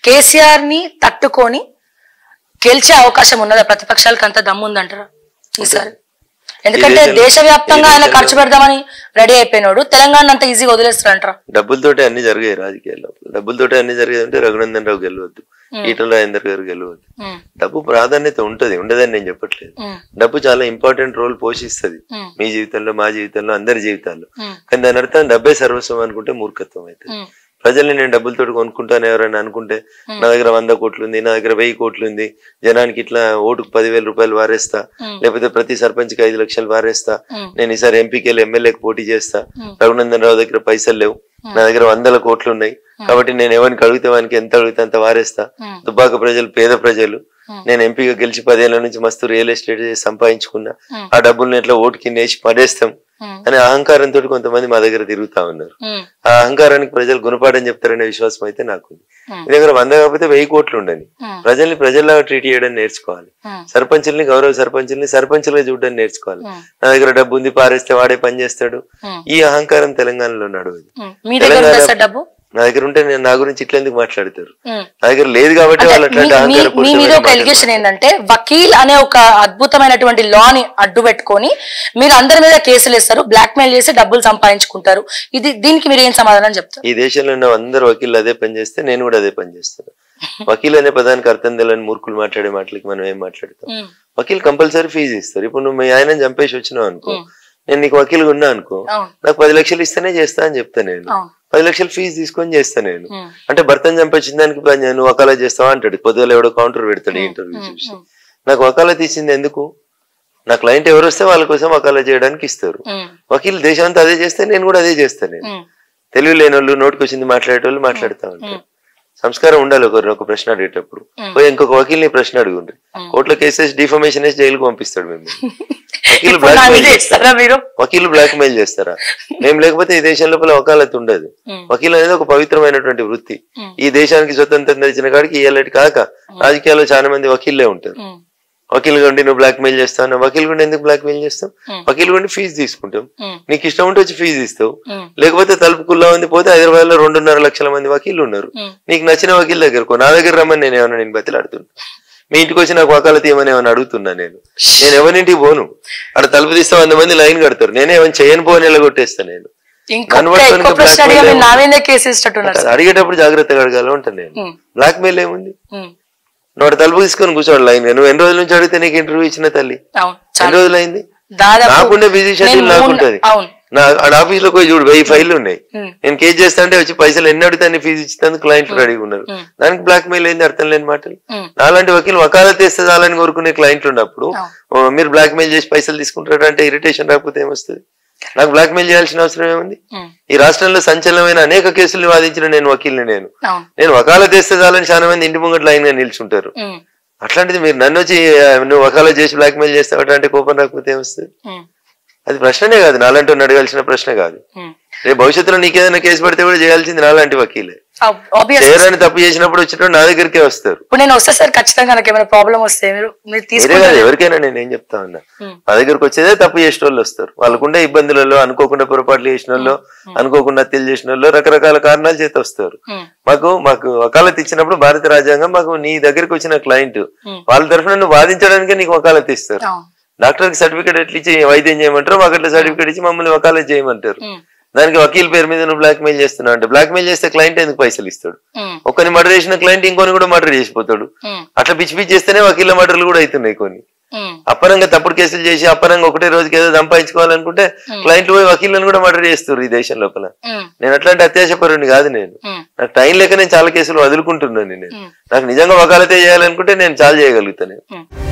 కేసీఆర్ ని తట్టుకొని గెలిచే అవకాశం ఉన్నదా ప్రతిపక్షాలకు అంత దమ్ము ఉందంటారా ఈసారి ఎందుకంటే దేశంలో- దేశవ్యాప్తంగా ఈ ఆయన దేశంలో- ఖర్చు పెడదామని రెడీ అయిపోయినాడు తెలంగాణ అంత ఈజీగా వదిలేస్తారంటారా డబ్బులతోటే అన్ని జరిగాయి రాజకీయాల్లో డబ్బులతోటే అన్ని జరిగాయి అంటే రఘునందన్ రావు గెలవద్దు ఈటల రాజేందర్ గారు గెలవద్దు ఉమ్, డబ్బు ప్రాధాన్యత ఉంటది ఉండదని నేను చెప్పట్లేదు ఉమ్, డబ్బు చాలా ఇంపార్టెంట్ రోల్ పోషిస్తది ఉమ్, మీ జీవితంలో మా జీవితంలో అందరి జీవితాల్లో ఉమ్, కానీ దాని అర్థం డబ్బే సర్వస్వం అనుకుంటే మూర్ఖత్వం అవుతుంది ఉమ్, ప్రజల్ని నేను డబ్బులతో కొనుక్కుంటాను ఎవరైనా అనుకుంటే నా దగ్గర వంద కోట్లు ఉంది నా దగ్గర వెయ్యి కోట్లు ఉంది జనానికి ఇట్లా ఓటుకు పదివేల రూపాయలు వారేస్తా ఉమ్. లేకపోతే ప్రతి సర్పంచ్కి ఐదు లక్షలు వారేస్తా ఉమ్. నేను ఈసారి ఎంపీకి వెళ్ళి ఎమ్మెల్యేకి పోటీ చేస్తా ఉమ్. రఘునందన్ రావు దగ్గర పైసలు లేవు నా దగ్గర వందల కోట్లు ఉన్నాయి కాబట్టి నేను ఎవరికి అడిగితే వానికి ఎంత అడిగితే అంత వారేస్తా ఉమ్. దుబ్బాక ప్రజలు పేద ప్రజలు ఉమ్. నేను ఎంపీగా గెలిచి పదేళ్ల నుంచి మస్తు రియల్ ఎస్టేట్ చేసి సంపాదించుకున్నా ఉమ్. ఆ డబ్బుల్ని ఎట్లా ఓటుకి నేసి పడేస్తాం ఉమ్, అనే అహంకారంతో కొంతమంది మా దగ్గర తిరుగుతా ఉన్నారు ఉమ్, ఆ అహంకారానికి ప్రజలు గుణపాఠం చెప్తారనే విశ్వాసం అయితే నాకు ఉమ్. మీ దగ్గర వంద కాకపోతే వెయ్యి కోట్లు ఉండని ఉమ్. ప్రజల్ని ప్రజల్లాగా ట్రీట్ చేయడం నేర్చుకోవాలి ఉమ్. సర్పంచుల్ని గౌరవ సర్పంచుల్ని సర్పంచులుగా చూడడం నేర్చుకోవాలి ఉమ్. నా దగ్గర డబ్బు ఉంది పారేస్తే వాడే పని చేస్తాడు ఉమ్. ఈ అహంకారం తెలంగాణలో నడవదు ఉమ్. మీ దగ్గర ఉందా తెలంగాణ- సార్ డబ్బు నా దగ్గర ఉంటే నేను నా గురించి ఇట్లా ఎందుకు మాట్లాడతారు ఉమ్. నా దగ్గర లేదు కాబట్టి అంటే వాళ్ళు మీ- అట్లాంటి మీ- మీ అహంకారపూరితమైన మీద ఒక మాటలు ఎలిగేషన్ ఏంటంటే వకీల్ అనే ఒక అద్భుతమైనటువంటి లాని అడ్డు పెట్టుకొని మీరు అందరి మీద కేసులు వేస్తారు బ్లాక్ మెయిల్ చేసి డబ్బులు సంపాదించుకుంటారు ఇది దీనికి మీరు ఏం సమాధానం చెప్తారు ఈ దేశంలో ఉన్న అందరు వకీళ్ళు అదే పని చేస్తే నేను కూడా అదే పని చేస్తాను వకీల్ అనే పదానికి అర్థం తెలియని మూర్ఖులు మాట్లాడే మాటలకి మనం ఏం మాట్లాడతాం ఉమ్, వకీల్ కంపల్సరీ ఫీజు ఇస్తారు ఇప్పుడు నువ్వు మీ ఆయన చంపేసి వచ్చినావు అనుకో ఉమ్. నేను నీకు వకీల్గా ఉన్నా అనుకో అవును నాకు పది లక్షలు ఇస్తేనే చేస్తా అని చెప్తా నేను అవును పది లక్షలు ఫీజు తీసుకొని చేస్తా నేను ఉమ్, అంటే భర్తను చంపొచ్చిన దానికి పని చేయను, నువ్వు వకాలా చేస్తావా అంటాడు పొద్దున ఎవడో కౌంటర్ పెడతాడు ఇంటర్వ్యూ ఉమ్, చూసి ఉమ్, నాకు వకాలా తీసింది ఎందుకు నా క్లయింట్ ఎవరు వస్తే వాళ్ళ కోసం వకాలా చేయడానికి ఇస్తారు ఉమ్, వకీల్ దేశం అంతా అదే చేస్తే నేను కూడా అదే చేస్తాను నేను ఉమ్, తెలివి లేని వాళ్ళు నోటికి వచ్చింది మాట్లాడేటోళ్ళు మాట్లాడుతూ ఉంటారు ఉమ్. సంస్కారం ఉండాలి ఒకరిని ఒక ప్రశ్న అడిగేటప్పుడు ఉమ్. పోయి ఇంకొక వకీల్ని ప్రశ్న అడుగుండ్రి ఉమ్. కోర్టులో కేసెస్ డిఫర్మేషన్ వేసి జైలుకు పంపిస్తాడు మేము వకీలు ఇప్పుడు నా బ్లాక్ మీద మెయిల్ ఇస్తారా మీరు వకీలు బ్లాక్ మెయిల్ చేస్తారా మేము లేకపోతే ఈ దేశం లోపల వకాలత్ ఉండదు ఉమ్, వకీలు అనేది ఒక పవిత్రమైనటువంటి వృత్తి ఉమ్, ఈ దేశానికి స్వతంత్రం తెచ్చిన కాడికి ఇయ్యాలటి కాక రాజకీయాల్లో చాలా మంది వకీల్లే ఉంటారు ఉమ్, వకీల్ గుండి నువ్వు బ్లాక్ మెయిల్ చేస్తావు వకీల్ గుండి ఎందుకు బ్లాక్ మెయిల్ చేస్తావు ఉమ్. వకీల్ గుండి ఫీజు తీసుకుంటాం ఉమ్, నీకు ఇష్టం ఉంటే వచ్చి ఫీజు ఇస్తావు ఉమ్, లేకపోతే తలుపుకుల్లో ఉంది పోతే హైదరాబాద్ లో రెండున్నర లక్షల మంది వకీళ్ళు ఉన్నారు ఉమ్, నీకు నచ్చిన వకీల్ దగ్గరకు నా దగ్గర రమ్మని నేను ఏమన్నా నేను బతిలాడుతున్నా మీ ఇంటికి వచ్చి నాకు వకాలత్ ఏమని ఏమన్నా అడుగుతున్నా నేను నేను ఎవరింటికి పోను అక్కడ తలుపు తీస్తే వంద మంది లైన్ కడతారు నేనే ఏమైనా చేయని పోని కొట్టేస్తా నేను ఇంకొక కన్వర్ట్ ఇంకో కనుక ప్రశ్న black అడిగా mail మీరు నా మీద కేసు ఇస్తున్నారు సార్ అడిగేటప్పుడు జాగ్రత్తగా అడగాలి ఉంటాను నేను ఉమ్, బ్లాక్ మెయిల్ ఏముంది ఉమ్, నువ్వు అక్కడ తలుపు తీసుకొని కూర్చోడు లైన్ నువ్వు ఎన్ని రోజుల నుంచి అడిగితే నీకు ఇంటర్వ్యూ ఇచ్చిన తల్లి అవును ఎన్ని చాలా రోజులు అయింది దాదాపు నాకుండే బిజీ నేను షెడ్యూల్ మూడు- నాకుంటది అవును నా ఆడ ఆఫీస్ లో పోయి చూడు వెయ్యి ఫైళ్ళు ఉన్నాయి ఉమ్, నేను కేసు చేస్తా అంటే వచ్చి పైసలు ఎన్ని అడిగితే అన్ని ఫీజు ఇచ్చినందుకు క్లయింట్లు రెడీగా ఉన్నారు ఉమ్. దానికి బ్లాక్ మెయిల్ ఏంది అర్థం లేని మాటలు ఉమ్, నాలాంటి వకీలు వకాలత్ ఇస్తే చాలని కోరుకునే క్లయింట్లు ఉన్నప్పుడు అవును. ఓ, మీరు బ్లాక్ మెయిల్ చేసి పైసలు తీసుకుంటారు అంటే ఇరిటేషన్ రాకపోతే ఏమొస్తుంది నాకు బ్లాక్ మెయిల్ చేయాల్సిన అవసరం ఏముంది ఉమ్, ఈ రాష్ట్రంలో సంచలనమైన అనేక కేసులు వాదించిన నేను వకీల్ని నేను అవును నేను వకాలత్ ఇస్తే చాలని చాలా మంది ఇంటి ముంగట లైన్ గా నిల్చుంటారు ఉమ్, అట్లాంటిది మీరు నన్ను వచ్చి ఆ, నువ్వు వకాలత్ చేసి బ్లాక్ మెయిల్ చేస్తావు అంటే కోపం రాకపోతే ఏమొస్తుంది ఉమ్, అది ప్రశ్ననే కాదు నాలాంటి వాడిని అడగాల్సిన ప్రశ్న కాదు ఉమ్. రేపు భవిష్యత్తులో నీకేదైనా కేసు పడితే కూడా చేయాల్సింది నాలాంటి వకీలే ఆబ్వియస్ చేయరాని తప్పు చేసినప్పుడు వచ్చేటప్పుడు నా దగ్గరికే వస్తారు ఇప్పుడు నేను వస్తే సార్ ఖచ్చితంగా నాకు ఏమైనా ప్రాబ్లం వస్తే మీరు మీరు మీరే తీసుకుంటారు కాదు ఎవరికైనా నేను ఏం చెప్తా ఉన్నా ఉమ్, మా దగ్గరకు వచ్చేదే తప్పు చేసిన వాళ్ళు వస్తారు వాళ్ళకుండే ఇబ్బందులలో అనుకోకుండా పొరపాట్లు చేసిన వాళ్ళు అనుకోకుండా హత్యలు చేసిన వాళ్ళు రకరకాల కారణాల చేత వస్తారు ఉమ్, మాకు మాకు వకాలత్ ఇచ్చినప్పుడు భారత రాజ్యాంగం మాకు నీ దగ్గరికి వచ్చిన క్లయింట్ ఉమ్. వాళ్ళ తరఫున నువ్వు వాదించడానికే నీకు వకాలత్ ఇస్తారు అవును డాక్టర్ కి సర్టిఫికేట్ ఎట్లా ఇచ్చి వైద్యం చేయమంటారు మాకు అట్లా సర్టిఫికేట్ ఇచ్చి మమ్మల్ని వకాలత్ చేయమంటారు ఉమ్, దానికి వకీల్ పేరు మీద నువ్వు బ్లాక్ మెయిల్ చేస్తున్నావు అంటే బ్లాక్ మెయిల్ చేస్తే క్లయింట్ ఎందుకు పైసలు ఇస్తాడు ఉమ్, ఒకరిని మర్డర్ చేసిన క్లయింట్ ఇంకొని కూడా మర్డర్ చేసిపోతాడు ఉమ్, అట్లా పిచ్చి పిచ్చి చేస్తేనే వకీళ్ళ మర్డర్లు కూడా అవుతున్నాయి కొన్ని ఉమ్, అప్పనంగా తప్పుడు కేసులు చేసి అప్పనంగా ఒకటే రోజుకి ఏదో సంపాదించుకోవాలనుకుంటే క్లయింట్లు పోయి వకీళ్ళని కూడా మర్డర్ చేస్తారు ఈ దేశం లోపల ఉమ్, నేను అట్లాంటి అత్యాశపరుని కాదు నేను ఉమ్, నాకు టైం లేక నేను చాలా కేసులు వదులుకుంటున్నాను నేను ఉమ్. నాకు నిజంగా వకాలతే చేయాలనుకుంటే నేను చాలా చేయగలుగుతాను ఉమ్.